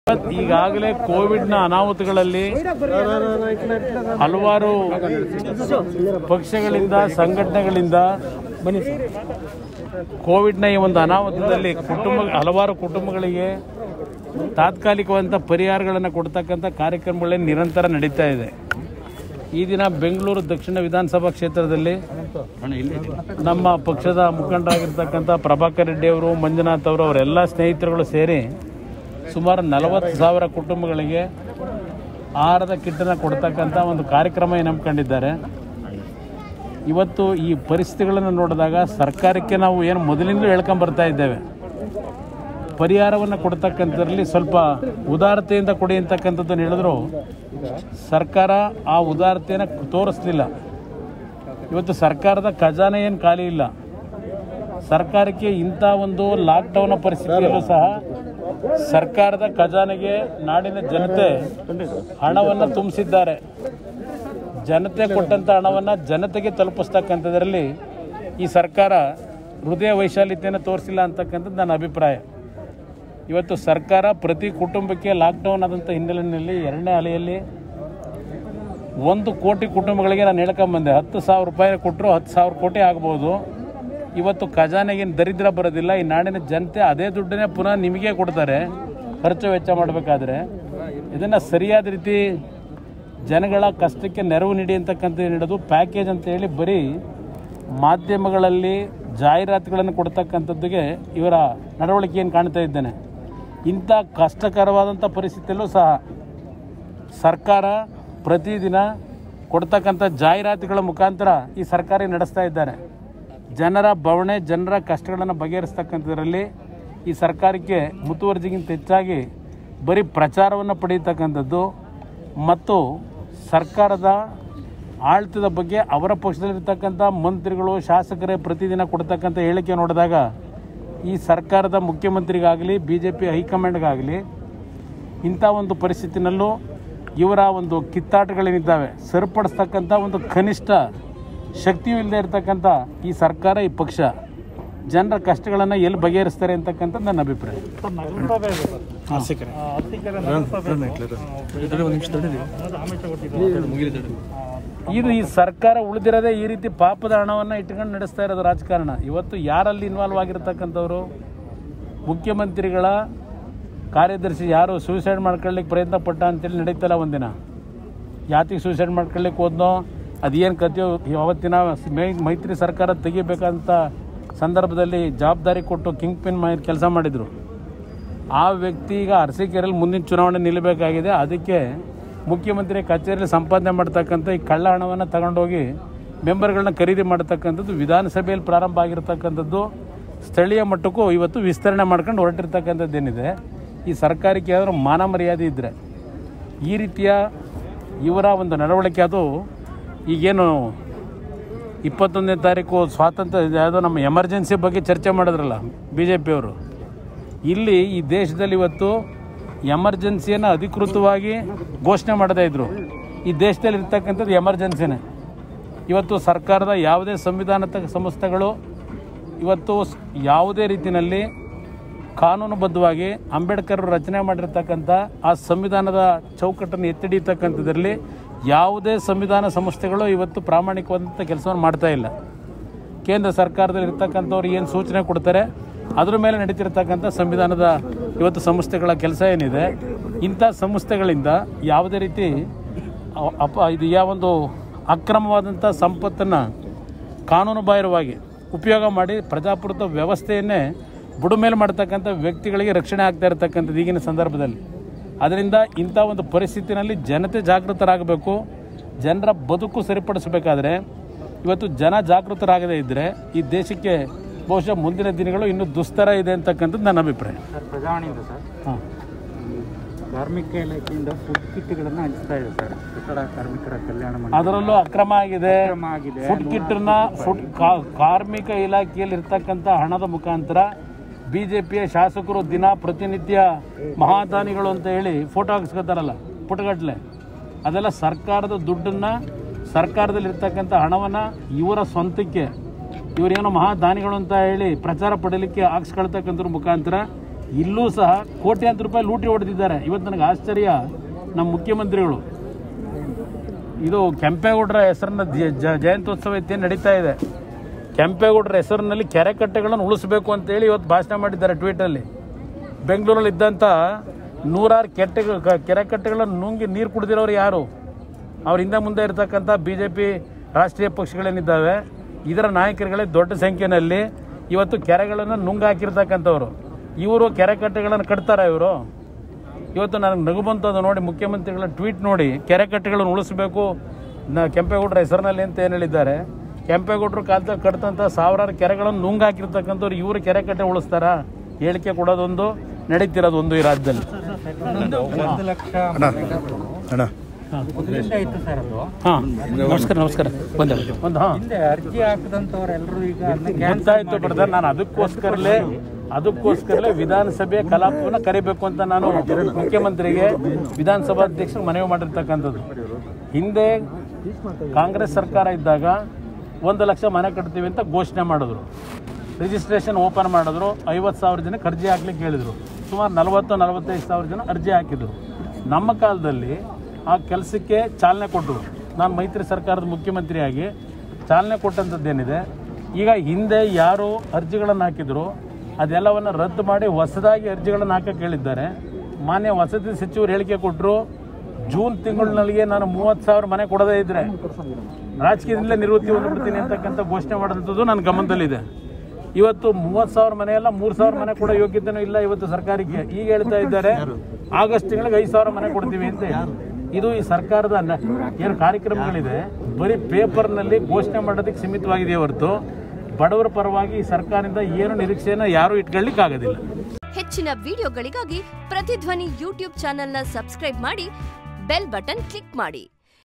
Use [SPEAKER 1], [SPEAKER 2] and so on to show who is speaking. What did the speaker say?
[SPEAKER 1] ಈಗಾಗಲೇ ಕೋವಿಡ್ನ ಅನಾಹುತಗಳಲ್ಲಿ ಹಲವಾರು ಪಕ್ಷಗಳಿಂದ ಸಂಘಟನೆಗಳಿಂದ ಕೋವಿಡ್ನ ಈ ಒಂದು ಅನಾಹುತದಲ್ಲಿ ಕುಟುಂಬ ಹಲವಾರು ಕುಟುಂಬಗಳಿಗೆ ತಾತ್ಕಾಲಿಕವಾದಂಥ ಪರಿಹಾರಗಳನ್ನು ಕೊಡ್ತಕ್ಕಂಥ ಕಾರ್ಯಕ್ರಮಗಳೇ ನಿರಂತರ ನಡೀತಾ ಇದೆ ಈ ದಿನ ಬೆಂಗಳೂರು ದಕ್ಷಿಣ ವಿಧಾನಸಭಾ ಕ್ಷೇತ್ರದಲ್ಲಿ ನಮ್ಮ ಪಕ್ಷದ ಮುಖಂಡರಾಗಿರ್ತಕ್ಕಂಥ ಪ್ರಭಾಕರ್ ರೆಡ್ಡಿ ಅವರು ಮಂಜುನಾಥ್ ಅವರು ಅವರೆಲ್ಲ ಸ್ನೇಹಿತರುಗಳು ಸೇರಿ ಸುಮಾರು ನಲವತ್ತು ಸಾವಿರ ಕುಟುಂಬಗಳಿಗೆ ಆಹಾರದ ಕಿಟ್ಟನ್ನು ಕೊಡ್ತಕ್ಕಂಥ ಒಂದು ಕಾರ್ಯಕ್ರಮ ಏನು ಹಮ್ಮಿಕೊಂಡಿದ್ದಾರೆ ಇವತ್ತು ಈ ಪರಿಸ್ಥಿತಿಗಳನ್ನು ನೋಡಿದಾಗ ಸರ್ಕಾರಕ್ಕೆ ನಾವು ಏನು ಮೊದಲಿಂದಲೂ ಹೇಳ್ಕೊಂಬರ್ತಾ ಇದ್ದೇವೆ ಪರಿಹಾರವನ್ನು ಕೊಡ್ತಕ್ಕಂಥದ್ರಲ್ಲಿ ಸ್ವಲ್ಪ ಉದಾರತೆಯಿಂದ ಕೊಡಿ ಅಂತಕ್ಕಂಥದ್ದನ್ನು ಹೇಳಿದ್ರು ಸರ್ಕಾರ ಆ ಉದಾರತೆಯನ್ನು ತೋರಿಸ್ಲಿಲ್ಲ ಇವತ್ತು ಸರ್ಕಾರದ ಖಜಾನೆ ಏನು ಖಾಲಿ ಇಲ್ಲ ಸರ್ಕಾರಕ್ಕೆ ಇಂಥ ಒಂದು ಲಾಕ್ಡೌನ್ ಪರಿಸ್ಥಿತಿಯಲ್ಲೂ ಸಹ ಸರ್ಕಾರದ ಖಜಾನೆಗೆ ನಾಡಿನ ಜನತೆ ಹಣವನ್ನು ತುಂಬಿಸಿದ್ದಾರೆ ಜನತೆ ಕೊಟ್ಟಂಥ ಹಣವನ್ನು ಜನತೆಗೆ ತಲುಪಿಸ್ತಕ್ಕಂಥದ್ರಲ್ಲಿ ಈ ಸರ್ಕಾರ ಹೃದಯ ವೈಶಾಲ್ಯತೆಯನ್ನು ತೋರಿಸಿಲ್ಲ ಅಂತಕ್ಕಂಥದ್ದು ನನ್ನ ಅಭಿಪ್ರಾಯ ಇವತ್ತು ಸರ್ಕಾರ ಪ್ರತಿ ಕುಟುಂಬಕ್ಕೆ ಲಾಕ್ಡೌನ್ ಆದಂಥ ಹಿನ್ನೆಲೆಯಲ್ಲಿ ಎರಡನೇ ಅಲೆಯಲ್ಲಿ ಒಂದು ಕೋಟಿ ಕುಟುಂಬಗಳಿಗೆ ನಾನು ಹೇಳ್ಕೊಂಬಂದೆ ಹತ್ತು ಸಾವಿರ ರೂಪಾಯಿ ಕೊಟ್ಟರು ಹತ್ತು ಸಾವಿರ ಕೋಟಿ ಆಗ್ಬೋದು ಇವತ್ತು ಖಜಾನೆಗೇನು ದರಿದ್ರ ಬರೋದಿಲ್ಲ ಈ ನಾಡಿನ ಜನತೆ ಅದೇ ದುಡ್ಡನ್ನೇ ಪುನಃ ನಿಮಗೆ ಕೊಡ್ತಾರೆ ಖರ್ಚು ವೆಚ್ಚ ಮಾಡಬೇಕಾದ್ರೆ ಇದನ್ನು ಸರಿಯಾದ ರೀತಿ ಜನಗಳ ಕಷ್ಟಕ್ಕೆ ನೆರವು ನೀಡಿ ಅಂತಕ್ಕಂಥ ನೀಡೋದು ಪ್ಯಾಕೇಜ್ ಅಂತ ಹೇಳಿ ಬರೀ ಮಾಧ್ಯಮಗಳಲ್ಲಿ ಜಾಹೀರಾತುಗಳನ್ನು ಕೊಡ್ತಕ್ಕಂಥದ್ದಿಗೆ ಇವರ ನಡವಳಿಕೆಯನ್ನು ಕಾಣ್ತಾ ಇದ್ದೇನೆ ಇಂಥ ಕಷ್ಟಕರವಾದಂಥ ಪರಿಸ್ಥಿತಿಯಲ್ಲೂ ಸಹ ಸರ್ಕಾರ ಪ್ರತಿದಿನ ಕೊಡ್ತಕ್ಕಂಥ ಜಾಹೀರಾತುಗಳ ಮುಖಾಂತರ ಈ ಸರ್ಕಾರ ನಡೆಸ್ತಾ ಇದ್ದಾರೆ ಜನರ ಬವಣೆ ಜನರ ಕಷ್ಟಗಳನ್ನು ಬಗೆಹರಿಸ್ತಕ್ಕಂಥದ್ರಲ್ಲಿ ಈ ಸರ್ಕಾರಕ್ಕೆ ಮುತುವರ್ಜಿಗಿಂತ ಹೆಚ್ಚಾಗಿ ಬರೀ ಪ್ರಚಾರವನ್ನು ಪಡೆಯತಕ್ಕಂಥದ್ದು ಮತ್ತು ಸರ್ಕಾರದ ಆಡಳಿತದ ಬಗ್ಗೆ ಅವರ ಪಕ್ಷದಲ್ಲಿರ್ತಕ್ಕಂಥ ಮಂತ್ರಿಗಳು ಶಾಸಕರೇ ಪ್ರತಿದಿನ ಕೊಡ್ತಕ್ಕಂಥ ಹೇಳಿಕೆ ನೋಡಿದಾಗ ಈ ಸರ್ಕಾರದ ಮುಖ್ಯಮಂತ್ರಿಗಾಗಲಿ ಬಿ ಜೆ ಪಿ ಹೈಕಮಾಂಡ್ಗಾಗಲಿ ಇಂಥ ಒಂದು ಪರಿಸ್ಥಿತಿನಲ್ಲೂ ಇವರ ಒಂದು ಕಿತ್ತಾಟಗಳೇನಿದ್ದಾವೆ ಸರಿಪಡಿಸ್ತಕ್ಕಂಥ ಒಂದು ಕನಿಷ್ಠ ಶಕ್ತಿಯೂ ಇಲ್ಲದೆ ಇರತಕ್ಕಂಥ ಈ ಸರ್ಕಾರ ಈ ಪಕ್ಷ ಜನರ ಕಷ್ಟಗಳನ್ನು ಎಲ್ಲಿ ಬಗೆಹರಿಸ್ತಾರೆ ಅಂತಕ್ಕಂಥದ್ದು ನನ್ನ ಅಭಿಪ್ರಾಯ ಇದು ಈ ಸರ್ಕಾರ ಉಳಿದಿರೋದೇ ಈ ರೀತಿ ಪಾಪದ ಹಣವನ್ನು ಇಟ್ಕೊಂಡು ನಡೆಸ್ತಾ ಇರೋದು ರಾಜಕಾರಣ ಇವತ್ತು ಯಾರಲ್ಲಿ ಇನ್ವಾಲ್ವ್ ಆಗಿರ್ತಕ್ಕಂಥವ್ರು ಮುಖ್ಯಮಂತ್ರಿಗಳ ಕಾರ್ಯದರ್ಶಿ ಯಾರು ಸೂಸೈಡ್ ಮಾಡ್ಕೊಳ್ಳಿಕ್ಕೆ ಪ್ರಯತ್ನ ಪಟ್ಟ ಅಂತೇಳಿ ನಡೀತಲ್ಲ ಒಂದಿನ ಯಾತಿಗೆ ಸೂಸೈಡ್ ಮಾಡ್ಕೊಳ್ಳಿಕ್ಕೆ ಹೋದ್ನೋ ಅದೇನು ಕಥೆಯೋ ಅವತ್ತಿನ ಮೈ ಮೈತ್ರಿ ಸರ್ಕಾರ ತೆಗಿಬೇಕಂತ ಸಂದರ್ಭದಲ್ಲಿ ಜವಾಬ್ದಾರಿ ಕೊಟ್ಟು ಕಿಂಗ್ ಪಿನ್ ಮಾಡಿ ಕೆಲಸ ಮಾಡಿದರು ಆ ವ್ಯಕ್ತಿ ಈಗ ಅರಸೀಕೆರೆಯಲ್ಲಿ ಮುಂದಿನ ಚುನಾವಣೆ ನಿಲ್ಲಬೇಕಾಗಿದೆ ಅದಕ್ಕೆ ಮುಖ್ಯಮಂತ್ರಿ ಕಚೇರಿಯಲ್ಲಿ ಸಂಪಾದನೆ ಮಾಡ್ತಕ್ಕಂಥ ಈ ಕಳ್ಳ ಹಣವನ್ನು ತಗೊಂಡೋಗಿ ಮೆಂಬರ್ಗಳನ್ನ ಖರೀದಿ ಮಾಡ್ತಕ್ಕಂಥದ್ದು ವಿಧಾನಸಭೆಯಲ್ಲಿ ಪ್ರಾರಂಭ ಆಗಿರ್ತಕ್ಕಂಥದ್ದು ಸ್ಥಳೀಯ ಮಟ್ಟಕ್ಕೂ ಇವತ್ತು ವಿಸ್ತರಣೆ ಮಾಡ್ಕೊಂಡು ಹೊರಟಿರ್ತಕ್ಕಂಥದ್ದು ಏನಿದೆ ಈ ಸರ್ಕಾರಕ್ಕೆ ಏನಾದರೂ ಮಾನ ಮರ್ಯಾದೆ ಇದ್ದರೆ ಈ ರೀತಿಯ ಇವರ ಒಂದು ನಡವಳಿಕೆ ಅದು ಈಗೇನು ಇಪ್ಪತ್ತೊಂದನೇ ತಾರೀಕು ಸ್ವಾತಂತ್ರ್ಯ ಯಾವುದೋ ನಮ್ಮ ಎಮರ್ಜೆನ್ಸಿ ಬಗ್ಗೆ ಚರ್ಚೆ ಮಾಡಿದ್ರಲ್ಲ ಬಿ ಜೆ ಪಿಯವರು ಇಲ್ಲಿ ಈ ದೇಶದಲ್ಲಿ ಇವತ್ತು ಎಮರ್ಜೆನ್ಸಿಯನ್ನು ಅಧಿಕೃತವಾಗಿ ಘೋಷಣೆ ಮಾಡದೇ ಇದ್ದರು ಈ ದೇಶದಲ್ಲಿ ಇರ್ತಕ್ಕಂಥದ್ದು ಎಮರ್ಜೆನ್ಸಿನೇ ಇವತ್ತು ಸರ್ಕಾರದ ಯಾವುದೇ ಸಂವಿಧಾನದ ಸಂಸ್ಥೆಗಳು ಇವತ್ತು ಸ್- ಯಾವುದೇ ರೀತಿಯಲ್ಲಿ ಕಾನೂನುಬದ್ಧವಾಗಿ ಅಂಬೇಡ್ಕರ್ ರಚನೆ ಮಾಡಿರ್ತಕ್ಕಂಥ ಆ ಸಂವಿಧಾನದ ಚೌಕಟ್ಟನ್ನು ಎತ್ತಿಡಿತಕ್ಕಂಥದ್ರಲ್ಲಿ ಯಾವುದೇ ಸಂವಿಧಾನ ಸಂಸ್ಥೆಗಳು ಇವತ್ತು ಪ್ರಾಮಾಣಿಕವಾದಂಥ ಕೆಲಸವನ್ನು ಮಾಡ್ತಾ ಇಲ್ಲ ಕೇಂದ್ರ ಸರ್ಕಾರದಲ್ಲಿ ಇರ್ತಕ್ಕಂಥವ್ರು ಏನು ಸೂಚನೆ ಕೊಡ್ತಾರೆ ಅದ್ರ ಮೇಲೆ ನಡೀತಿರ್ತಕ್ಕಂಥ ಸಂವಿಧಾನದ ಇವತ್ತು ಸಂಸ್ಥೆಗಳ ಕೆಲಸ ಏನಿದೆ ಇಂಥ ಸಂಸ್ಥೆಗಳಿಂದ ಯಾವುದೇ ರೀತಿ ಅ- ಅಪ ಇದು ಯಾವೊಂದು ಅಕ್ರಮವಾದಂಥ ಸಂಪತ್ತನ್ನು ಕಾನೂನುಬಾಹಿರವಾಗಿ ಉಪಯೋಗ ಮಾಡಿ ಪ್ರಜಾಪ್ರಭುತ್ವ ವ್ಯವಸ್ಥೆಯನ್ನೇ ಬುಡಮೇಲೆ ಮಾಡ್ತಕ್ಕಂಥ ವ್ಯಕ್ತಿಗಳಿಗೆ ರಕ್ಷಣೆ ಆಗ್ತಾ ಇರತಕ್ಕಂಥದ್ದು ಈಗಿನ ಸಂದರ್ಭದಲ್ಲಿ ಅದರಿಂದ ಇಂಥ ಒಂದು ಪರಿಸ್ಥಿತಿನಲ್ಲಿ ಜನತೆ ಜಾಗೃತರಾಗಬೇಕು ಜನರ ಬದುಕು ಸರಿಪಡಿಸಬೇಕಾದ್ರೆ ಇವತ್ತು ಜನ ಜಾಗೃತರಾಗದೇ ಇದ್ದರೆ ಈ ದೇಶಕ್ಕೆ ಬಹುಶಃ ಮುಂದಿನ ದಿನಗಳು ಇನ್ನೂ ದುಸ್ತರ ಇದೆ ಅಂತಕ್ಕಂಥದ್ದು ನನ್ನ ಅಭಿಪ್ರಾಯ
[SPEAKER 2] ಸರ್ ಪ್ರಜಾವಾಣಿಯಿಂದ ಸರ್
[SPEAKER 1] ಹಾಂ
[SPEAKER 2] ಕಾರ್ಮಿಕ ಇಲಾಖೆಯಿಂದ ಫುಡ್ ಕಿಟ್ಗಳನ್ನು ಹಂಚ್ತಾ ಇದೆ ಸರ್ ಕಟ್ಟಡ ಕಾರ್ಮಿಕರ ಕಲ್ಯಾಣ ಮಂಡಳಿ
[SPEAKER 1] ಅದರಲ್ಲೂ ಅಕ್ರಮ ಆಗಿದೆ
[SPEAKER 2] ಕ್ರಮ ಆಗಿದೆ
[SPEAKER 1] ಫುಡ್ ಕಿಟ್ಟನ್ನ ಫುಡ್ ಕಾ- ಕಾರ್ಮಿಕ ಇಲಾಖೆಯಲ್ಲಿ ಇರ್ತಕ್ಕಂಥ ಹಣದ ಮುಖಾಂತರ ಬಿ ಜೆ ಪಿಯ ಶಾಸಕರು ದಿನ ಪ್ರತಿನಿತ್ಯ ಮಹಾದಾನಿಗಳು ಅಂತ ಹೇಳಿ ಫೋಟೋ ಹಾಕಿಸ್ಕೊತಾರಲ್ಲ ಪುಟಗಟ್ಲೆ ಅದೆಲ್ಲ ಸರ್ಕಾರದ ದುಡ್ಡನ್ನು ಸರ್ಕಾರದಲ್ಲಿ ಇರ್ತಕ್ಕಂಥ ಹಣವನ್ನು ಇವರ ಸ್ವಂತಕ್ಕೆ ಇವರೇನೋ ಮಹಾದಾನಿಗಳು ಅಂತ ಹೇಳಿ ಪ್ರಚಾರ ಪಡೀಲಿಕ್ಕೆ ಹಾಕ್ಸ್ಕೊಳ್ತಕ್ಕಂಥದ್ರ ಮುಖಾಂತರ ಇಲ್ಲೂ ಸಹ ಕೋಟ್ಯಾಂತರ ರೂಪಾಯಿ ಲೂಟಿ ಹೊಡೆದಿದ್ದಾರೆ ಇವತ್ತು ನನಗೆ ಆಶ್ಚರ್ಯ ನಮ್ಮ ಮುಖ್ಯಮಂತ್ರಿಗಳು ಇದು ಕೆಂಪೇಗೌಡರ ಹೆಸರನ್ನ ಜ- ಜ- ಜಯಂತ್ಯೋತ್ಸವ ಇತ್ತೇನು ನಡೀತಾ ಇದೆ ಕೆಂಪೇಗೌಡರ ಹೆಸರಿನಲ್ಲಿ ಕೆರೆ ಕಟ್ಟೆಗಳನ್ನು ಉಳಿಸ್ಬೇಕು ಅಂತೇಳಿ ಇವತ್ತು ಭಾಷಣ ಮಾಡಿದ್ದಾರೆ ಟ್ವೀಟಲ್ಲಿ ಬೆಂಗಳೂರಲ್ಲಿ ಇದ್ದಂಥ ನೂರಾರು ಕೆಟ್ಟೆ ಕೆರೆ ಕಟ್ಟೆಗಳನ್ನು ನುಂಗಿ ನೀರು ಕುಡಿದಿರೋರು ಯಾರು ಅವ್ರ ಹಿಂದೆ ಮುಂದೆ ಇರತಕ್ಕಂಥ ಬಿ ಜೆ ಪಿ ರಾಷ್ಟ್ರೀಯ ಪಕ್ಷಗಳೇನಿದ್ದಾವೆ ಇದರ ನಾಯಕರುಗಳೇ ದೊಡ್ಡ ಸಂಖ್ಯೆಯಲ್ಲಿ ಇವತ್ತು ಕೆರೆಗಳನ್ನು ನುಂಗ್ ಹಾಕಿರ್ತಕ್ಕಂಥವ್ರು ಇವರು ಕೆರೆ ಕಟ್ಟೆಗಳನ್ನು ಕಟ್ತಾರ ಇವರು ಇವತ್ತು ನನಗೆ ನಗು ಬಂತು ಅದು ನೋಡಿ ಮುಖ್ಯಮಂತ್ರಿಗಳ ಟ್ವೀಟ್ ನೋಡಿ ಕೆರೆ ಕಟ್ಟೆಗಳನ್ನು ಉಳಿಸಬೇಕು ನ ಕೆಂಪೇಗೌಡರ ಹೆಸರಿನಲ್ಲಿ ಅಂತ ಏನು ಹೇಳಿದ್ದಾರೆ ಕೆಂಪೇಗೌಡರು ಕಾಲದಲ್ಲಿ ಕಟ್ತಂಥ ಸಾವಿರಾರು ಕೆರೆಗಳನ್ನು ನುಂಗ್ ಹಾಕಿರ್ತಕ್ಕಂಥವ್ರು ಇವರು ಕೆರೆ ಕಟ್ಟೆ ಉಳಿಸ್ತಾರ ಹೇಳಿಕೆ ಕೊಡೋದೊಂದು ನಡೀತಿರೋದು ಒಂದು ಈ ರಾಜ್ಯದಲ್ಲಿ
[SPEAKER 2] ಒಂದು ಲಕ್ಷ
[SPEAKER 3] ಅಣ್ಣ
[SPEAKER 2] ಮೊದಲಿಂದ ಇತ್ತು ಸರ್ ಅದು
[SPEAKER 1] ಹಾಂ ನಮಸ್ಕಾರ ನಮಸ್ಕಾರ ಬಂದೆ ಒಂದು ಹಾಂ
[SPEAKER 2] ಹಿಂದೆ ಅರ್ಜಿ ಹಾಕಿದಂಥವ್ರೆಲ್ಲರೂ ಈಗ ಅದನ್ನ
[SPEAKER 1] ಗೊತ್ತಾಯ್ತು ಬ್ರದರ್ ನಾನು ಅದಕ್ಕೋಸ್ಕರಲೇ ಅದಕ್ಕೋಸ್ಕರಲೇ ವಿಧಾನಸಭೆ ಕಲಾಪವನ್ನು ಕರಿಬೇಕು ಅಂತ ನಾನು ಮುಖ್ಯಮಂತ್ರಿಗೆ ವಿಧಾನಸಭಾಧ್ಯಕ್ಷರು ಮನವಿ ಮಾಡಿರ್ತಕ್ಕಂಥದ್ದು ಹಿಂದೆ ಕಾಂಗ್ರೆಸ್ ಸರ್ಕಾರ ಇದ್ದಾಗ ಒಂದು ಲಕ್ಷ ಮನೆ ಕಟ್ತೀವಿ ಅಂತ ಘೋಷಣೆ ಮಾಡಿದ್ರು ರಿಜಿಸ್ಟ್ರೇಷನ್ ಓಪನ್ ಮಾಡಿದ್ರು ಐವತ್ತು ಸಾವಿರ ಜನಕ್ಕೆ ಅರ್ಜಿ ಹಾಕ್ಲಿಕ್ಕೆ ಹೇಳಿದರು ಸುಮಾರು ನಲವತ್ತು ನಲವತ್ತೈದು ಸಾವಿರ ಜನ ಅರ್ಜಿ ಹಾಕಿದರು ನಮ್ಮ ಕಾಲದಲ್ಲಿ ಆ ಕೆಲಸಕ್ಕೆ ಚಾಲನೆ ಕೊಟ್ಟರು ನಾನು ಮೈತ್ರಿ ಸರ್ಕಾರದ ಮುಖ್ಯಮಂತ್ರಿಯಾಗಿ ಚಾಲನೆ ಕೊಟ್ಟಂಥದ್ದೇನಿದೆ ಈಗ ಹಿಂದೆ ಯಾರು ಅರ್ಜಿಗಳನ್ನು ಹಾಕಿದ್ರು ಅದೆಲ್ಲವನ್ನು ರದ್ದು ಮಾಡಿ ಹೊಸದಾಗಿ ಅರ್ಜಿಗಳನ್ನು ಹಾಕಕ್ಕೆ ಹೇಳಿದ್ದಾರೆ ಮಾನ್ಯ ವಸತಿ ಸಚಿವರು ಹೇಳಿಕೆ ಕೊಟ್ಟರು ಜೂನ್ ತಿಂಗಳಿನಲ್ಲಿಗೆ ನಾನು ಮೂವತ್ತು ಸಾವಿರ ಮನೆ ಕೊಡದೇ ಇದ್ರೆ ರಾಜಕೀಯದಿಂದಲೇ ನಿವೃತ್ತಿ ಹೊಂದ್ಬಿಡ್ತೀನಿ ಅಂತಕ್ಕಂಥ ಘೋಷಣೆ ಮಾಡಿದಂಥದ್ದು ನನ್ನ ಗಮನದಲ್ಲಿದೆ ಇವತ್ತು ಮೂವತ್ತು ಸಾವಿರ ಮನೆ ಅಲ್ಲ ಮೂರು ಸಾವಿರ ಮನೆ ಕೊಡೋ ಯೋಗ್ಯತೆನೂ ಇಲ್ಲ ಇವತ್ತು ಸರ್ಕಾರಕ್ಕೆ ಈಗ ಹೇಳ್ತಾ ಇದ್ದಾರೆ ಆಗಸ್ಟ್ ತಿಂಗಳಿಗೆ ಐದು ಸಾವಿರ ಮನೆ ಕೊಡ್ತೀವಿ ಅಂತ ಇದು ಈ ಸರ್ಕಾರದ ನ- ಏನು ಕಾರ್ಯಕ್ರಮಗಳಿದೆ ಬರೀ ಪೇಪರ್ನಲ್ಲಿ ಘೋಷಣೆ ಮಾಡೋದಕ್ಕೆ ಸೀಮಿತವಾಗಿದೆಯೇ ಹೊರತು ಬಡವರ ಪರವಾಗಿ ಈ ಸರ್ಕಾರದಿಂದ ಏನು ನಿರೀಕ್ಷೆಯನ್ನು ಯಾರೂ ಇಟ್ಕೊಳ್ಳಿಕ್ಕೆ ಆಗೋದಿಲ್ಲ
[SPEAKER 4] ಹೆಚ್ಚಿನ ವಿಡಿಯೋಗಳಿಗಾಗಿ ಪ್ರತಿಧ್ವನಿ ಯೂಟ್ಯೂಬ್ ಚಾನೆಲ್ನ ಸಬ್ಸ್ಕ್ರೈಬ್ ಮಾಡಿ ಬೆಲ್ ಬಟನ್ ಕ್ಲಿಕ್ ಮಾಡಿ